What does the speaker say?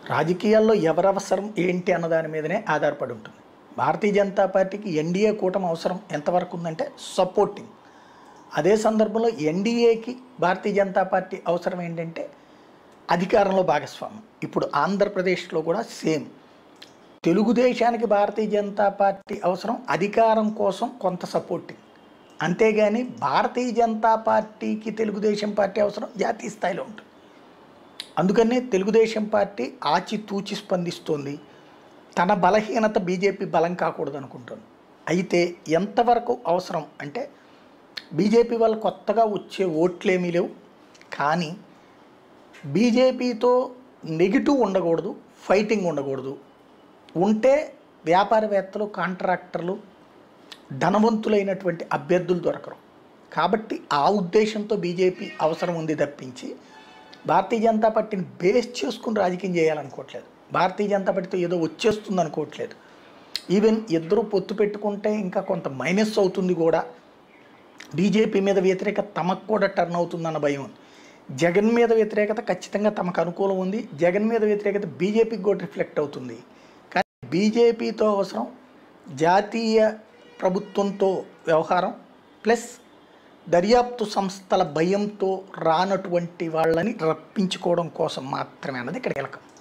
రాజకీయాల్లో ఎవరవసరం ఏంటి అన్న దాని మీదనే ఆధారపడి ఉంటుంది భారతీయ జనతా పార్టీకి ఎన్డీఏ కూటమి అవసరం ఎంతవరకు ఉందంటే సపోర్టింగ్ అదే సందర్భంలో ఎన్డీఏకి భారతీయ జనతా పార్టీ అవసరం ఏంటంటే అధికారంలో భాగస్వామ్యం ఇప్పుడు ఆంధ్రప్రదేశ్లో కూడా సేమ్ తెలుగుదేశానికి భారతీయ జనతా పార్టీ అవసరం అధికారం కోసం కొంత సపోర్టింగ్ అంతేగాని భారతీయ జనతా పార్టీకి తెలుగుదేశం పార్టీ అవసరం జాతీయ స్థాయిలో ఉంటుంది అందుకనే తెలుగుదేశం పార్టీ ఆచితూచి స్పందిస్తోంది తన బలహీనత బీజేపీ బలం కాకూడదు అనుకుంటుంది అయితే ఎంతవరకు అవసరం అంటే బీజేపీ వల్ల కొత్తగా వచ్చే ఓట్లేమీ లేవు కానీ బీజేపీతో నెగిటివ్ ఉండకూడదు ఫైటింగ్ ఉండకూడదు ఉంటే వ్యాపారవేత్తలు కాంట్రాక్టర్లు ధనవంతులైనటువంటి అభ్యర్థులు దొరకరు కాబట్టి ఆ ఉద్దేశంతో బీజేపీ అవసరం ఉంది తప్పించి భారతీయ జనతా పార్టీని బేస్ చేసుకుని రాజకీయం చేయాలనుకోవట్లేదు భారతీయ జనతా పార్టీతో ఏదో వచ్చేస్తుంది అనుకోవట్లేదు ఈవెన్ ఇద్దరు పొత్తు పెట్టుకుంటే ఇంకా కొంత మైనస్ అవుతుంది కూడా బీజేపీ మీద వ్యతిరేకత తమకు కూడా టర్న్ అవుతుందన్న భయం ఉంది జగన్ మీద వ్యతిరేకత ఖచ్చితంగా తమకు అనుకూలం ఉంది జగన్ మీద వ్యతిరేకత బీజేపీకి కూడా రిఫ్లెక్ట్ అవుతుంది కానీ బీజేపీతో అవసరం జాతీయ ప్రభుత్వంతో వ్యవహారం ప్లస్ దర్యాప్తు సంస్థల భయంతో రానటువంటి వాళ్ళని రప్పించుకోవడం కోసం మాత్రమే అన్నది ఇక్కడ కీలకం